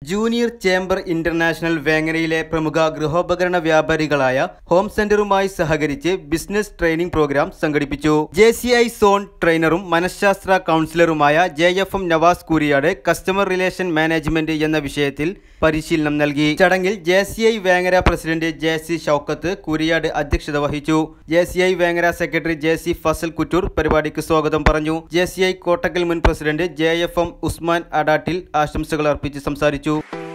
junior chamber international വേങ്ങരയിലെ പ്രമുഖ ഗൃഹോപകരണ വ്യാപാരികളായ home സെന്ററുമായി സഹകരിച്ച് ബിസിനസ് ട്രെയിനിംഗ് പ്രോഗ്രാം സംഘടിപ്പിച്ചു ജെ സി ഐ സോൺ ട്രെയിനറും മനഃശാസ്ത്ര കൗൺസിലറുമായ J F M Navas Kooriyad customer relation management എന്ന വിഷയത്തിൽ പരിശീലനം നൽകി ചടങ്ങിൽ J C I Vengara president J C Shoukath Kooriyad അധ്യക്ഷത വഹിച്ചു J C I Vengara secretary J C Fasal Kuttur പരിപാടിക്ക് സ്വാഗതം പറഞ്ഞു ജെ സി ഐ കോട്ടക്കൽ മുൻ president J F M Usman Adattil ആശംസകൾ അർപ്പിച്ച് സംസാരിച്ചു